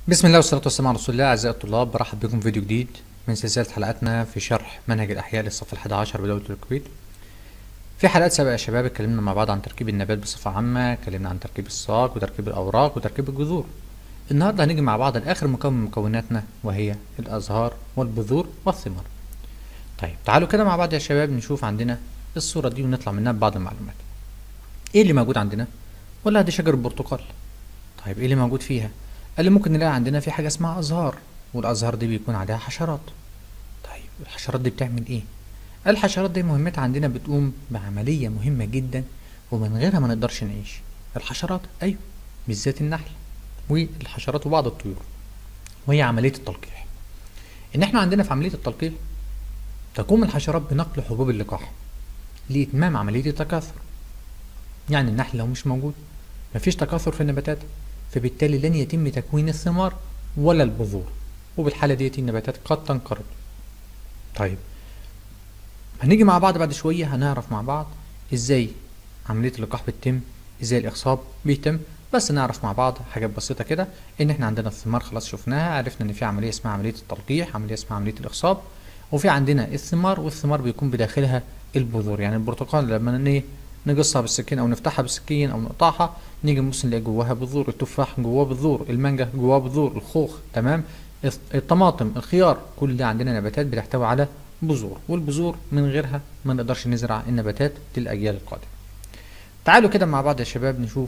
بسم الله والصلاة والسلام على رسول الله أعزائي الطلاب برحب بكم في فيديو جديد من سلسلة حلقاتنا في شرح منهج الأحياء للصف الحادي عشر بدولة الكويت. في حلقات سابقة يا شباب اتكلمنا مع بعض عن تركيب النبات بصفة عامة، اتكلمنا عن تركيب الساق وتركيب الأوراق وتركيب الجذور. النهاردة هنيجي مع بعض لآخر مكون من مكوناتنا وهي الأزهار والبذور والثمار. طيب تعالوا كده مع بعض يا شباب نشوف عندنا الصورة دي ونطلع منها ببعض المعلومات. إيه اللي موجود عندنا؟ ولا دي شجر البرتقال. طيب إيه اللي موجود فيها؟ قال لي ممكن نلاقي عندنا في حاجة اسمها أزهار والأزهار دي بيكون عليها حشرات طيب الحشرات دي بتعمل إيه؟ الحشرات دي مهمتها عندنا بتقوم بعملية مهمة جدا ومن غيرها ما نقدرش نعيش الحشرات أيوة بالذات النحل والحشرات وبعض الطيور وهي عملية التلقيح إن إحنا عندنا في عملية التلقيح تقوم الحشرات بنقل حبوب اللقاح لإتمام عملية التكاثر يعني النحل لو مش موجود مفيش تكاثر في النباتات فبالتالي لن يتم تكوين الثمار ولا البذور وبالحالة ديت النباتات قد تنقرض طيب هنيجي مع بعض بعد شوية هنعرف مع بعض ازاي عملية اللقاح بتتم ازاي الاخصاب بيتم بس نعرف مع بعض حاجات بسيطة كده ان احنا عندنا الثمار خلاص شفناها عرفنا ان في عملية اسمها عملية التلقيح عملية اسمها عملية الاخصاب وفي عندنا الثمار والثمار بيكون بداخلها البذور يعني البرتقال لما ايه نقصها بالسكين او نفتحها بالسكين او نقطعها نيجي نبص نلاقي جواها بذور التفاح جواه بذور المانجا جواه بذور الخوخ تمام الطماطم الخيار كل ده عندنا نباتات بتحتوي على بذور والبذور من غيرها ما نقدرش نزرع النباتات للاجيال القادمه تعالوا كده مع بعض يا شباب نشوف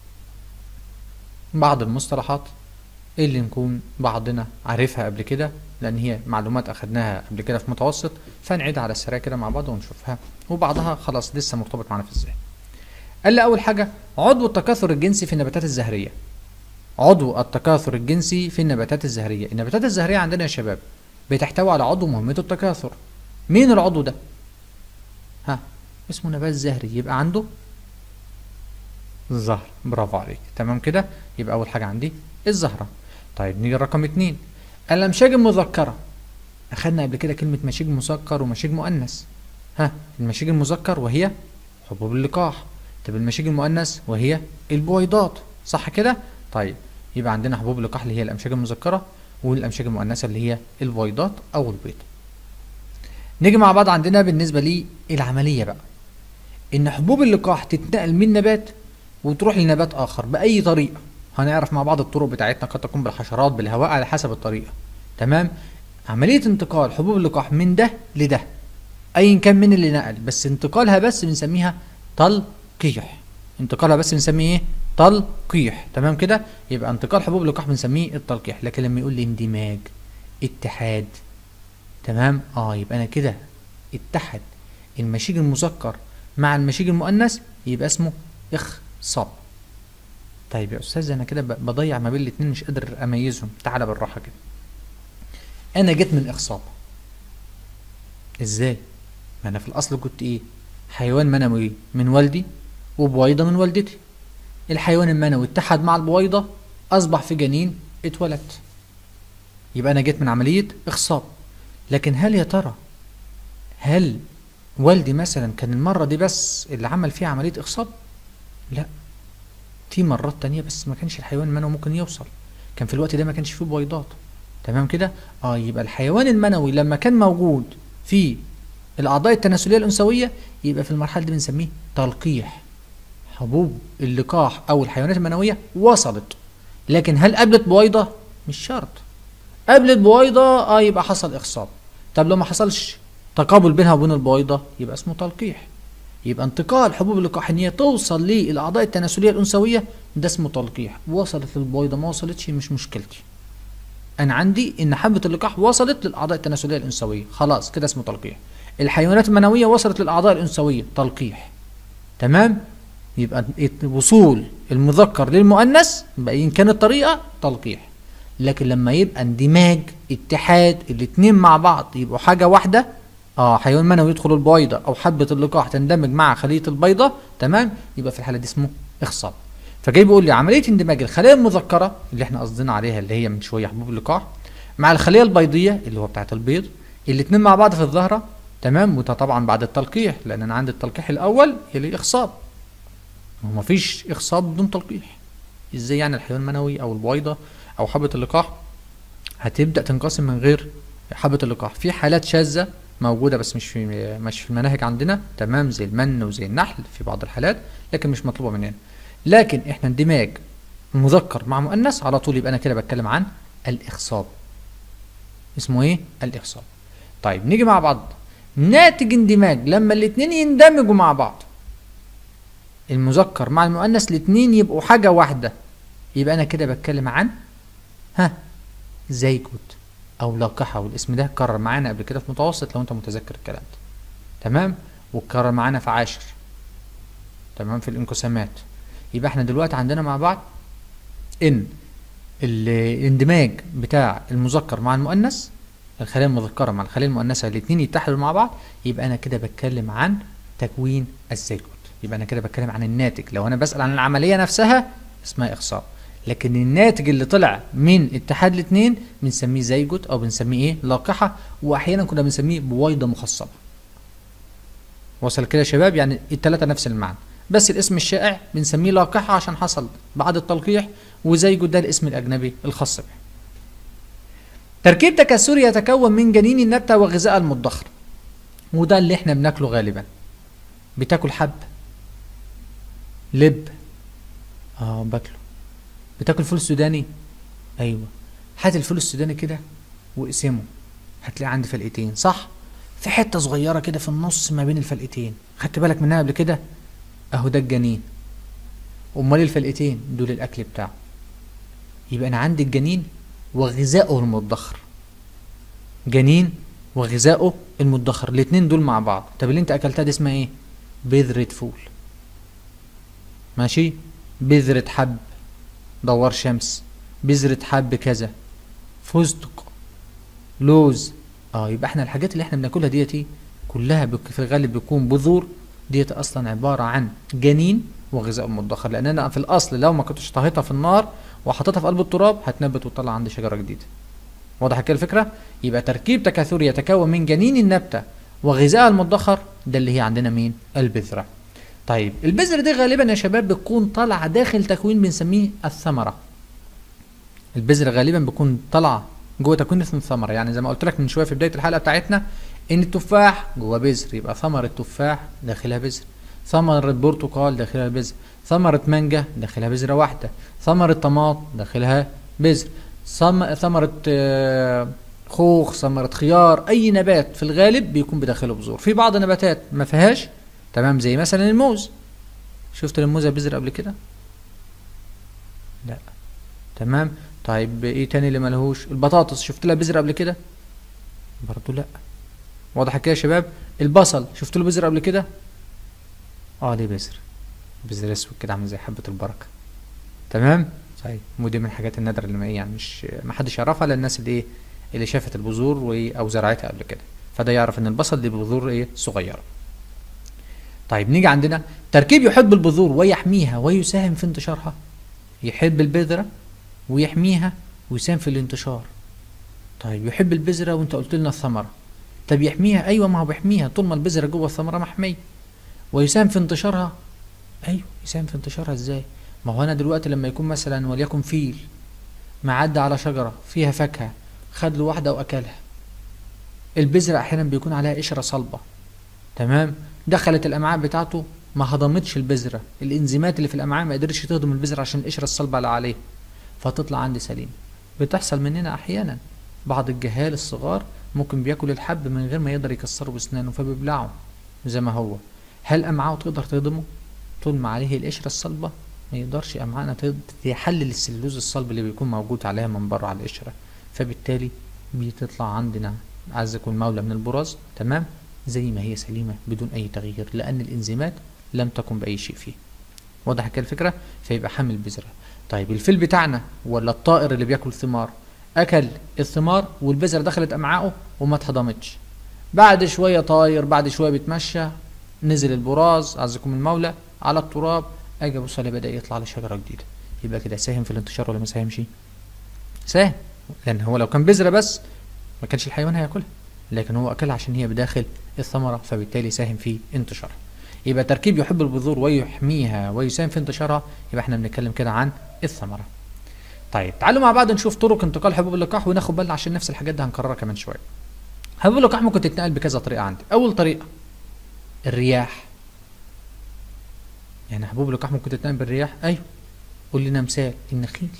بعض المصطلحات اللي نكون بعضنا عارفها قبل كده لان هي معلومات اخدناها قبل كده في متوسط فنعيدها على السريع كده مع بعض ونشوفها وبعضها خلاص لسه مرتبط معانا في الذهن قال لي اول حاجه عضو التكاثر الجنسي في النباتات الزهريه عضو التكاثر الجنسي في النباتات الزهريه النباتات الزهريه عندنا يا شباب بتحتوي على عضو مهمته التكاثر مين العضو ده ها اسمه نبات زهري يبقى عنده زهر برافو عليك تمام كده يبقى اول حاجه عندي الزهره طيب نيجي رقم اتنين الامشاج المذكره اخدنا قبل كده كلمه مشيج مسكر ومشيج مؤنث ها المشيج المذكر وهي حبوب اللقاح طب المشيج المؤنث وهي البويضات صح كده طيب يبقى عندنا حبوب اللقاح اللي هي الامشاج المذكره والامشاج المؤنثه اللي هي البويضات او البيض نيجي مع بعض عندنا بالنسبه للعمليه بقى ان حبوب اللقاح تتنقل من نبات وتروح لنبات اخر باي طريقه هنعرف مع بعض الطرق بتاعتنا قد تكون بالحشرات بالهواء على حسب الطريقه تمام عمليه انتقال حبوب اللقاح من ده لده ايا كان من اللي نقل بس انتقالها بس بنسميها تلقيح انتقالها بس بنسميه ايه تلقيح تمام كده يبقى انتقال حبوب اللقاح بنسميه التلقيح لكن لما يقول لي اندماج اتحاد تمام اه يبقى انا كده اتحد المشيج المذكر مع المشيج المؤنث يبقى اسمه اخصاب طيب يا استاذ انا كده بضيع ما بين الاتنين مش قادر اميزهم تعالى بالراحه كده انا جيت من اخصاب ازاي ما انا في الاصل كنت ايه حيوان منوي من والدي وبويضه من والدتي الحيوان المنوي اتحد مع البويضه اصبح في جنين اتولد يبقى انا جيت من عمليه اخصاب لكن هل يا ترى هل والدي مثلا كان المره دي بس اللي عمل فيها عمليه اخصاب لا في مرات تانية بس ما كانش الحيوان المنوي ممكن يوصل كان في الوقت ده ما كانش فيه بويضات تمام كده اه يبقى الحيوان المنوي لما كان موجود في الاعضاء التناسليه الانثويه يبقى في المرحله دي بنسميه تلقيح حبوب اللقاح او الحيوانات المنويه وصلت لكن هل قابلت بويضه مش شرط قابلت بويضه اه يبقى حصل اخصاب طب لو ما حصلش تقابل بينها وبين البويضه يبقى اسمه تلقيح يبقى انتقال حبوب اللقاح ان هي توصل للاعضاء التناسليه الانثويه ده اسمه تلقيح وصلت للبويضه ما وصلتش مش مشكلتي انا عندي ان حبه اللقاح وصلت للاعضاء التناسليه الانثويه خلاص كده اسمه تلقيح الحيوانات المنويه وصلت للاعضاء الانثويه تلقيح تمام يبقى وصول المذكر للمؤنث باين كانت الطريقه تلقيح لكن لما يبقى اندماج اتحاد الاتنين مع بعض يبقوا حاجه واحده اه حيوان منوي يدخل البويضه او حبه اللقاح تندمج مع خليه البيضه تمام يبقى في الحاله دي اسمه اخصاب فجاي بيقول لي عمليه اندماج الخلايا المذكره اللي احنا قصدنا عليها اللي هي من شويه حبوب اللقاح مع الخليه البيضيه اللي هو بتاعه البيض الاثنين مع بعض في الزهره تمام وده طبعا بعد التلقيح لان انا عندي التلقيح الاول يلي اخصاب هو مفيش اخصاب بدون تلقيح ازاي يعني الحيوان المنوي او البويضه او حبة اللقاح هتبدأ تنقسم من غير حبة اللقاح في حالات شاذة موجودة بس مش في مش في المناهج عندنا تمام زي المن وزي النحل في بعض الحالات لكن مش مطلوبة مننا لكن احنا اندماج مذكر مع مؤنث على طول يبقى انا كده بتكلم عن الاخصاب اسمه ايه الاخصاب طيب نيجي مع بعض ناتج اندماج لما الاتنين يندمجوا مع بعض المذكر مع المؤنث الاتنين يبقوا حاجة واحدة يبقى انا كده بتكلم عن ها زيجوت او لاقحة والاسم ده اتكرر معانا قبل كده في متوسط لو انت متذكر الكلام ده تمام واتكرر معانا في عاشر تمام في الانقسامات يبقى احنا دلوقتي عندنا مع بعض ان الاندماج بتاع المذكر مع المؤنث الخلية المذكرة مع الخلية المؤنثة الاتنين يتحدوا مع بعض يبقى أنا كده بتكلم عن تكوين الزيجوت يبقى أنا كده بتكلم عن الناتج لو أنا بسأل عن العملية نفسها اسمها إخصاب لكن الناتج اللي طلع من اتحاد الاتنين بنسميه زيجوت أو بنسميه إيه لاقحة وأحيانا كنا بنسميه بويضة مخصبة وصل كده يا شباب يعني التلاتة نفس المعنى بس الاسم الشائع بنسميه لاقحة عشان حصل بعد التلقيح وزيجوت ده الاسم الأجنبي الخاص به تركيب تكاثري يتكون من جنين النبتة وغذاء المدخر وده اللي احنا بناكله غالبا بتاكل حب لب اه باكله بتاكل فول سوداني ايوه هات الفول السوداني كده واقسمه هتلاقي عندي فلقتين صح في حته صغيره كده في النص ما بين الفلقتين خدت بالك منها قبل كده اهو ده الجنين امال الفلقتين دول الاكل بتاعه يبقى انا عندي الجنين وغذائه المدخر جنين وغذائه المدخر الاتنين دول مع بعض طب اللي انت اكلتها دي اسمها ايه بذرة فول ماشي بذرة حب دوار شمس بذرة حب كذا فستق لوز اه يبقى احنا الحاجات اللي احنا بناكلها ديتي كلها بك في الغالب بيكون بذور ديت اصلا عبارة عن جنين وغذاء مدخر لان انا في الاصل لو ما كنتش طهيتها في النار وحطيتها في قلب التراب هتنبت وتطلع عندي شجره جديده واضح كده الفكره يبقى تركيب تكاثري يتكون من جنين النبته وغذاء المدخر ده اللي هي عندنا مين البذره طيب البذره دي غالبا يا شباب بتكون طالعه داخل تكوين بنسميه الثمره البذره غالبا بتكون طالعه جوه تكوين اسم الثمره يعني زي ما قلت لك من شويه في بدايه الحلقه بتاعتنا ان التفاح جوه بذر يبقى ثمره تفاح داخلها بذر ثمرة برتقال داخلها بذر ثمرة مانجا داخلها بذرة واحدة ثمرة طماط داخلها بذر ثم- ثمرة آه، خوخ ثمرة خيار أي نبات في الغالب بيكون بداخله بذور في بعض النباتات ما فيهاش تمام زي مثلا الموز شفت الموزة بذر قبل كده لا تمام طيب ايه تاني اللي ملهوش البطاطس شفت لها بذر قبل كده برضو لا واضح كده يا شباب البصل شفت له بذر قبل كده اه ليه بذر بذر اسود كده عامل زي حبة البركة تمام طيب ودي من الحاجات النادرة اللي ما ايه يعني مش ما حدش يعرفها للناس اللي ايه اللي شافت البذور وايه او زرعتها قبل كده فده يعرف ان البصل دي بذور ايه صغيرة طيب نيجي عندنا تركيب يحب البذور ويحميها ويساهم في انتشارها يحب البذرة ويحميها ويساهم في الانتشار طيب يحب البذرة وانت قلت لنا الثمرة طب يحميها ايوه ما هو بيحميها طول ما البذرة جوه الثمرة محمية ويساهم في انتشارها ايوه يساهم في انتشارها ازاي ما هو انا دلوقتي لما يكون مثلا وليكن فيل معدي على شجرة فيها فاكهة خد له واحدة واكلها البذرة احيانا بيكون عليها قشرة صلبة تمام دخلت الامعاء بتاعته ما هضمتش البذرة الانزيمات اللي في الامعاء ما قدرتش تهضم البذرة عشان القشرة الصلبة اللي عليه فتطلع عندي سليم بتحصل مننا احيانا بعض الجهال الصغار ممكن بياكل الحب من غير ما يقدر يكسره باسنانه فبيبلعه زي ما هو هل امعاءه تقدر تهضمه طول ما عليه القشرة الصلبة ما يقدرش امعائنا تقدر تحلل السلوز الصلب اللي بيكون موجود عليها من بره على القشرة فبالتالي بتطلع عندنا عزكم المولى من البراز تمام زي ما هي سليمة بدون أي تغيير لأن الإنزيمات لم تقم بأي شيء فيه واضح كده الفكرة فيبقى حامل بذرة طيب الفيل بتاعنا ولا الطائر اللي بياكل ثمار أكل الثمار والبذرة دخلت أمعائه وما اتهضمتش بعد شوية طاير بعد شوية بيتمشى نزل البراز عزكم المولى على التراب أجي أبص عليه بدأ يطلع لي شجرة جديدة يبقى كده ساهم في الانتشار ولا ما ساهمش؟ ساهم لأن هو لو كان بذرة بس ما كانش الحيوان هياكلها لكن هو أكلها عشان هي بداخل الثمرة فبالتالي ساهم في انتشارها يبقى تركيب يحب البذور ويحميها ويساهم في انتشارها يبقى احنا بنتكلم كده عن الثمرة طيب تعالوا مع بعض نشوف طرق انتقال حبوب اللقاح وناخد بالنا عشان نفس الحاجات دي هنكررها كمان شويه حبوب اللقاح ممكن تتنقل بكذا طريقه عندي اول طريقه الرياح يعني حبوب اللقاح ممكن تتنقل بالرياح ايوه قول لنا مثال النخيل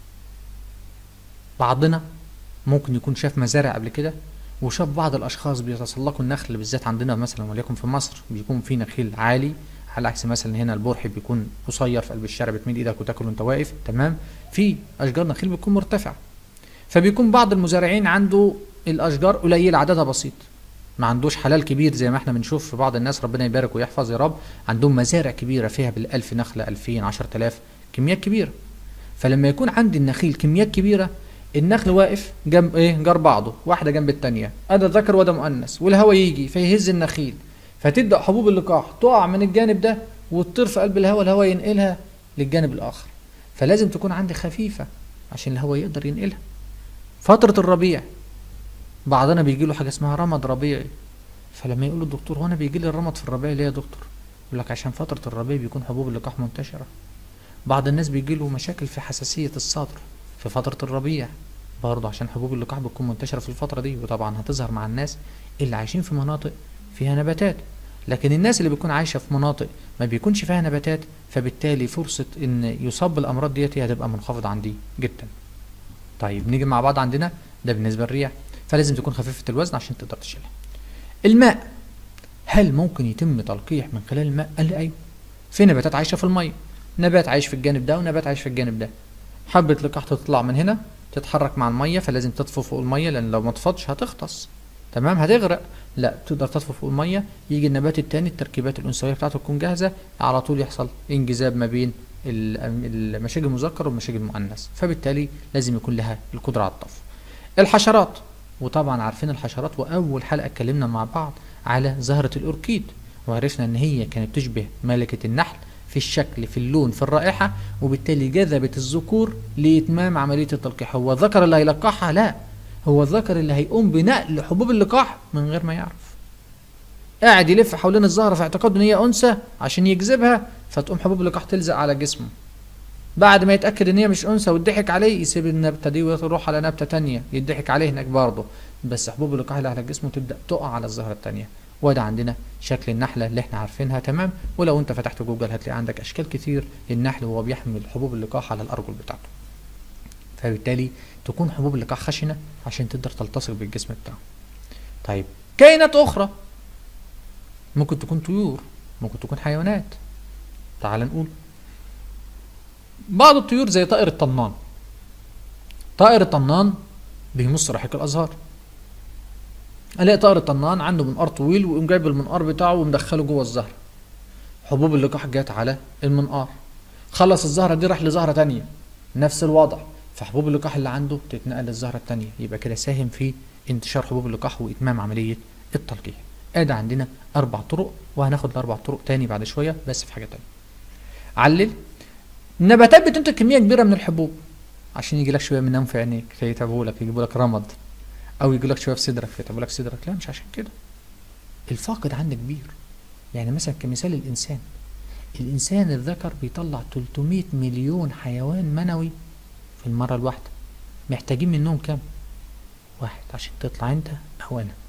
بعضنا ممكن يكون شاف مزارع قبل كده وشاف بعض الاشخاص بيتسلقوا النخل بالذات عندنا مثلا وليكن في مصر بيكون في نخيل عالي على عكس مثلا هنا البرحي بيكون قصير في قلب الشارع بتميل ايدك وتاكل وانت واقف تمام في اشجار نخيل بتكون مرتفعه فبيكون بعض المزارعين عنده الاشجار قليله عددها بسيط ما عندوش حلال كبير زي ما احنا بنشوف في بعض الناس ربنا يبارك ويحفظ يا رب عندهم مزارع كبيره فيها بالالف نخله 2000 10000 كميات كبيره فلما يكون عندي النخيل كميات كبيره النخل واقف جنب ايه جار بعضه واحده جنب الثانيه ادا ذكر وده مؤنث والهواء يجي فيهز النخيل فتبدا حبوب اللقاح تقع من الجانب ده وتطير في قلب الهواء الهواء ينقلها للجانب الاخر فلازم تكون عندي خفيفه عشان الهواء يقدر ينقلها فتره الربيع بعضنا بيجي له حاجه اسمها رمد ربيعي فلما يقول له الدكتور هو انا بيجي لي الرمد في الربيع ليه يا دكتور يقول لك عشان فتره الربيع بيكون حبوب اللقاح منتشره بعض الناس بيجي له مشاكل في حساسيه الصدر في فتره الربيع برضه عشان حبوب اللقاح بتكون منتشره في الفتره دي وطبعا هتظهر مع الناس اللي عايشين في مناطق فيها نباتات لكن الناس اللي بتكون عايشه في مناطق ما بيكونش فيها نباتات فبالتالي فرصه ان يصاب بالامراض ديت هتبقى منخفضه عندي جدا طيب نيجي مع بعض عندنا ده بالنسبه للرياح فلازم تكون خفيفه الوزن عشان تقدر تشيلها الماء هل ممكن يتم تلقيح من خلال الماء قال لي ايوه في نباتات عايشه في الميه نبات عايش في الجانب ده ونبات عايش في الجانب ده حبه لقاح تطلع من هنا تتحرك مع الميه فلازم تطفو فوق الميه لان لو ما طفتش هتغطس تمام هتغرق لا تقدر تطفو فوق الميه يجي النبات التاني التركيبات الانثويه بتاعته تكون جاهزه على طول يحصل انجذاب ما بين ال- المشاج المذكر والمشاج المؤنث فبالتالي لازم يكون لها القدره على الطفو الحشرات وطبعا عارفين الحشرات واول حلقه اتكلمنا مع بعض على زهره الاوركيد وعرفنا ان هي كانت تشبه ملكه النحل في الشكل في اللون في الرائحه وبالتالي جذبت الذكور لاتمام عمليه التلقيح هو الذكر اللي هيلقحها لا هو الذكر اللي هيقوم بنقل حبوب اللقاح من غير ما يعرف قاعد يلف حوالين الزهره في اعتقاد ان هي انثى عشان يجذبها فتقوم حبوب اللقاح تلزق على جسمه بعد ما يتاكد ان هي مش انثى ويضحك عليه يسيب النبته دي ويروح على نبته تانية يضحك عليه هناك برضه بس حبوب اللقاح اللي على جسمه تبدا تقع على الزهره التانية وده عندنا شكل النحله اللي احنا عارفينها تمام ولو انت فتحت جوجل هتلاقي عندك اشكال كتير للنحل وهو بيحمل حبوب اللقاح على الارجل بتاعته فبالتالي تكون حبوب اللقاح خشنه عشان تقدر تلتصق بالجسم بتاعه طيب كائنات اخرى ممكن تكون طيور ممكن تكون حيوانات تعال نقول بعض الطيور زي طائر الطنان طائر الطنان بيمص رحيق الازهار الاقي طائر الطنان عنده منقار طويل ويقوم جايب المنقار بتاعه ومدخله جوه الزهره حبوب اللقاح جت على المنقار خلص الزهره دي راح لزهره تانية نفس الوضع فحبوب اللقاح اللي عنده تتنقل للزهره التانية يبقى كده ساهم في انتشار حبوب اللقاح واتمام عمليه التلقيح ادي عندنا اربع طرق وهناخد الاربع طرق تاني بعد شويه بس في حاجه تانية علل النباتات بتنتج كميه كبيره من الحبوب عشان يجي لك شويه منهم في عينيك فيتعبوا لك يجيبوا لك رمد او يجي لك شويه في صدرك فيتعبوا لك صدرك لا مش عشان كده الفاقد عندك كبير يعني مثلا كمثال الانسان الانسان الذكر بيطلع 300 مليون حيوان منوي في المره الواحده محتاجين منهم كام واحد عشان تطلع انت او انا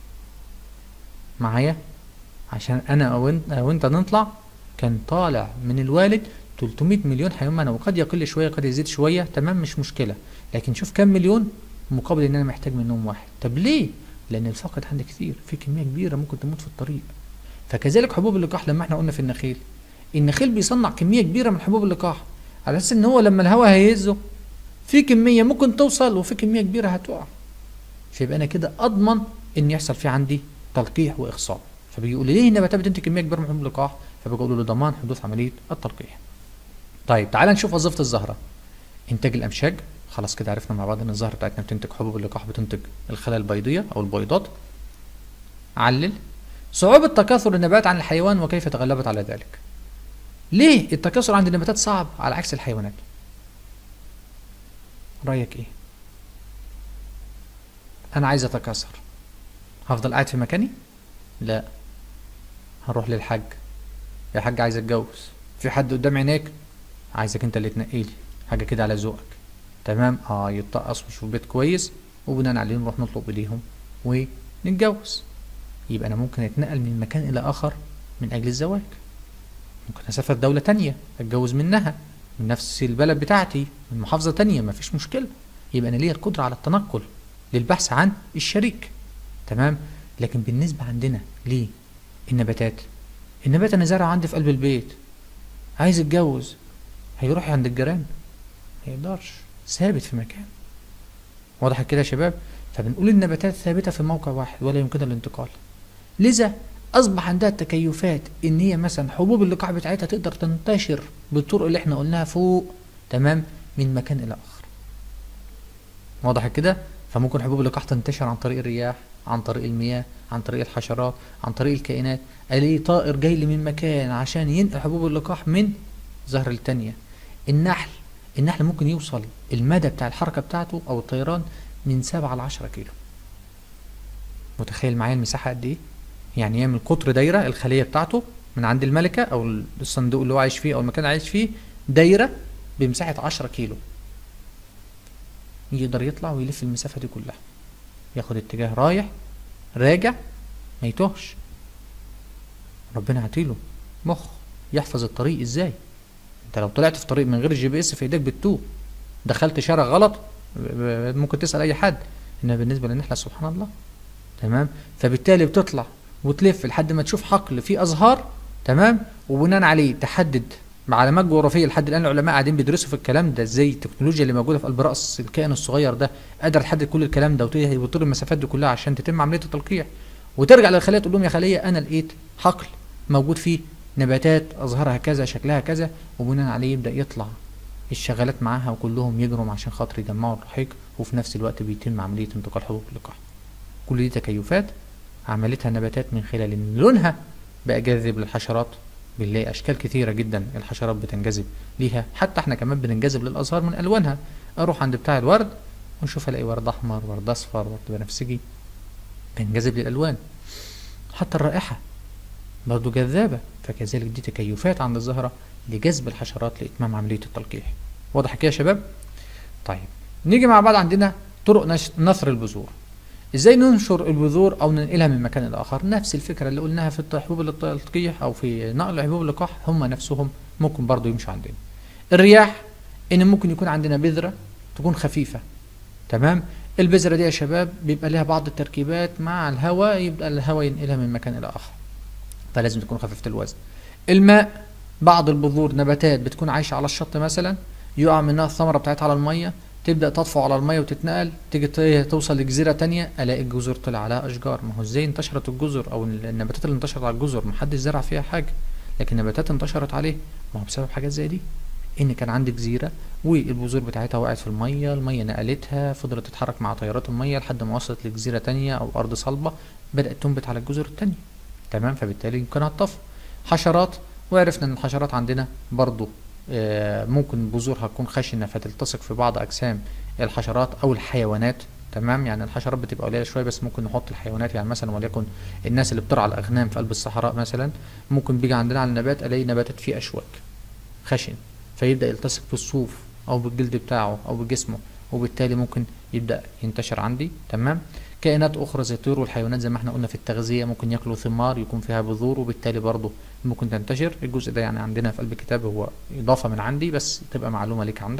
معايا عشان انا او انت او انت نطلع كان طالع من الوالد 300 مليون حيوان منوي قد يقل شويه قد يزيد شويه تمام مش مشكله لكن شوف كام مليون مقابل ان انا محتاج منهم واحد طب ليه لان الفقد عندي كتير في كميه كبيره ممكن تموت في الطريق فكذلك حبوب اللقاح لما احنا قلنا في النخيل النخيل بيصنع كميه كبيره من حبوب اللقاح على اساس ان هو لما الهواء هيهزه في كميه ممكن توصل وفي كميه كبيره هتقع فيبقى انا كده اضمن ان يحصل في عندي تلقيح واخصاب فبيقول لي ليه النباتات بتنتج كميه كبيره من حبوب اللقاح فبقول له ضمان حدوث عمليه التلقيح طيب تعال نشوف وظيفه الزهره انتاج الامشاج خلاص كده عرفنا مع بعض ان الزهره بتاعتنا بتنتج حبوب اللقاح بتنتج الخلايا البيضيه او البيضات علل صعوبة تكاثر النبات عن الحيوان وكيف تغلبت على ذلك ليه التكاثر عند النباتات صعب على عكس الحيوانات رأيك ايه انا عايز اتكاثر هفضل قاعد في مكاني لا هروح للحاج يا حاج عايز اتجوز في حد قدام عينيك عايزك انت اللي تنقيلي حاجه كده على ذوقك تمام اه يتطقص ويشوف بيت كويس وبناء عليه نروح نطلب ايديهم ونتجوز يبقى انا ممكن اتنقل من مكان الى اخر من اجل الزواج ممكن اسافر دولة تانية اتجوز منها من نفس البلد بتاعتي من محافظة تانية مفيش مشكلة يبقى انا ليا القدرة على التنقل للبحث عن الشريك تمام لكن بالنسبة عندنا ليه النباتات النبات انا زارعه عندي في قلب البيت عايز يتجوز هيروح عند الجيران ما يقدرش ثابت في مكان واضح كده يا شباب فبنقول النباتات ثابتة في موقع واحد ولا يمكنها الانتقال لذا اصبح عندها التكيفات ان هي مثلا حبوب اللقاح بتاعتها تقدر تنتشر بالطرق اللي احنا قلناها فوق تمام من مكان الى اخر واضح كده فممكن حبوب اللقاح تنتشر عن طريق الرياح عن طريق المياه عن طريق الحشرات عن طريق الكائنات الاقي طائر جاي لي من مكان عشان ينقل حبوب اللقاح من زهر التانية النحل النحل ممكن يوصل المدى بتاع الحركة بتاعته او الطيران من سبعة لعشرة كيلو متخيل معايا المساحة قد ايه يعني يعمل قطر دايرة الخلية بتاعته من عند الملكة او الصندوق اللي هو عايش فيه او المكان اللي عايش فيه دايرة بمساحة عشرة كيلو يقدر يطلع ويلف المسافة دي كلها ياخد اتجاه رايح راجع ما يتوهش ربنا عطيله مخ يحفظ الطريق ازاي انت لو طلعت في طريق من غير الجي بي اس في ايديك بتتوه دخلت شارع غلط ممكن تسأل اي حد انما بالنسبة للنحلة سبحان الله تمام فبالتالي بتطلع وتلف لحد ما تشوف حقل فيه ازهار تمام وبناء عليه تحدد معلومات جغرافيه لحد الان العلماء قاعدين بيدرسوا في الكلام ده ازاي التكنولوجيا اللي موجوده في قلب راس الكائن الصغير ده قادر تحدد كل الكلام ده وتطير المسافات دي كلها عشان تتم عمليه التلقيح وترجع للخليه تقول لهم يا خليه انا لقيت حقل موجود فيه نباتات ازهارها كذا شكلها كذا وبناء عليه يبدا يطلع الشغالات معاها وكلهم يجروا عشان خاطر يجمعوا الرحيق وفي نفس الوقت بيتم عمليه انتقال حبوب اللقاح كل دي تكيفات عملتها النباتات من خلال ان لونها بقى جاذب للحشرات بنلاقي اشكال كثيره جدا الحشرات بتنجذب ليها حتى احنا كمان بننجذب للازهار من الوانها اروح عند بتاع الورد ونشوف الاقي ورد احمر ورد اصفر ورد بنفسجي بنجذب للالوان حتى الرائحه برضه جذابه فكذلك دي تكيفات عند الزهره لجذب الحشرات لاتمام عمليه التلقيح واضح كده يا شباب طيب نيجي مع بعض عندنا طرق نثر البذور ازاي ننشر البذور او ننقلها من مكان لاخر نفس الفكره اللي قلناها في حبوب التلقيح او في نقل حبوب اللقاح هم نفسهم ممكن برضو يمشوا عندنا الرياح ان ممكن يكون عندنا بذره تكون خفيفه تمام البذره دي يا شباب بيبقى لها بعض التركيبات مع الهواء يبقى الهواء ينقلها من مكان الى اخر فلازم تكون خفيفه الوزن الماء بعض البذور نباتات بتكون عايشه على الشط مثلا يقع منها الثمره بتاعتها على الميه تبدا تطفو على الميه وتتنقل تيجي توصل لجزيره تانية الاقي الجزر طلع عليها اشجار ما هو ازاي انتشرت الجزر او النباتات اللي انتشرت على الجزر ما حدش زرع فيها حاجه لكن النباتات انتشرت عليه ما هو بسبب حاجات زي دي ان كان عندي جزيره والبذور بتاعتها وقعت في الميه الميه نقلتها فضلت تتحرك مع تيارات الميه لحد ما وصلت لجزيره تانية او ارض صلبه بدات تنبت على الجزر التانية تمام فبالتالي يمكنها الطفو حشرات وعرفنا ان الحشرات عندنا برضو ممكن بذورها تكون خشنه فتلتصق في بعض اجسام الحشرات او الحيوانات تمام يعني الحشرات بتبقى قليله شويه بس ممكن نحط الحيوانات يعني مثلا وليكن الناس اللي بترعى الاغنام في قلب الصحراء مثلا ممكن بيجي عندنا على النبات الاقي نباتات فيه اشواك خشن فيبدا يلتصق في الصوف او بالجلد بتاعه او بجسمه وبالتالي ممكن يبدا ينتشر عندي تمام كائنات اخرى زي الطيور والحيوانات زي ما احنا قلنا في التغذيه ممكن ياكلوا ثمار يكون فيها بذور وبالتالي برضه ممكن تنتشر الجزء ده يعني عندنا في قلب الكتاب هو اضافه من عندي بس تبقى معلومه ليك عندك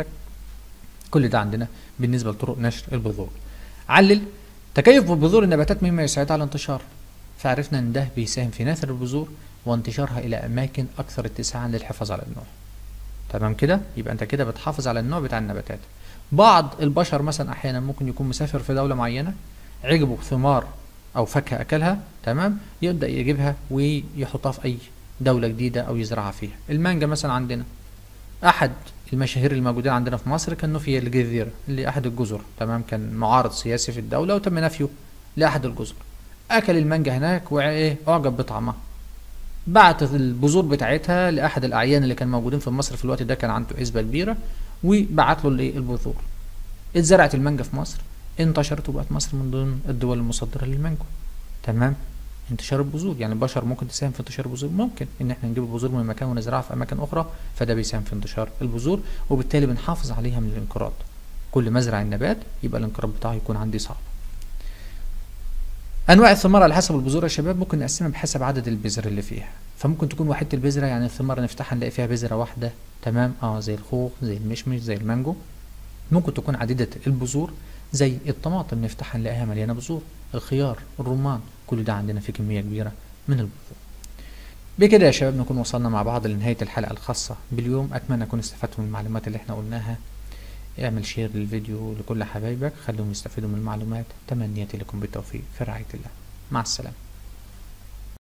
كل ده عندنا بالنسبه لطرق نشر البذور علل تكيف بذور النباتات مما يساعدها على الانتشار فعرفنا ان ده بيساهم في نثر البذور وانتشارها الى اماكن اكثر اتساعا للحفاظ على النوع تمام كده يبقى انت كده بتحافظ على النوع بتاع النباتات بعض البشر مثلا احيانا ممكن يكون مسافر في دوله معينه عجبه ثمار او فاكهه اكلها تمام يبدا يجيبها ويحطها في اي دوله جديده او يزرعها فيها المانجا مثلا عندنا احد المشاهير الموجودين عندنا في مصر كان نفي الجزيره اللي احد الجزر تمام كان معارض سياسي في الدوله وتم نفيه لاحد الجزر اكل المانجا هناك وايه اعجب بطعمها بعت البذور بتاعتها لاحد الاعيان اللي كان موجودين في مصر في الوقت ده كان عنده حسبه كبيره وبعت له الايه البذور اتزرعت المانجا في مصر انتشرت وبقت مصر من ضمن الدول المصدره للمانجو تمام انتشار البذور يعني البشر ممكن تساهم في انتشار البذور ممكن ان احنا نجيب البذور من مكان ونزرعها في اماكن اخرى فده بيساهم في انتشار البذور وبالتالي بنحافظ عليها من الانقراض كل مزرعة النبات يبقى الانقراض بتاعه يكون عندي صعب انواع الثمار على حسب البذور يا شباب ممكن نقسمها بحسب عدد البذر اللي فيها فممكن تكون وحيده البذره يعني الثمار نفتحها نلاقي فيها بذره واحده تمام اه زي الخوخ زي المشمش زي المانجو ممكن تكون عديده البذور زي الطماطم نفتحها نلاقيها مليانه بذور الخيار الرمان كل ده عندنا في كميه كبيره من البذور بكده يا شباب نكون وصلنا مع بعض لنهايه الحلقه الخاصه باليوم اتمنى اكون استفدتم من المعلومات اللي احنا قلناها اعمل شير للفيديو لكل حبايبك خليهم يستفيدوا من المعلومات تمنياتي لكم بالتوفيق في رعاية الله مع السلامة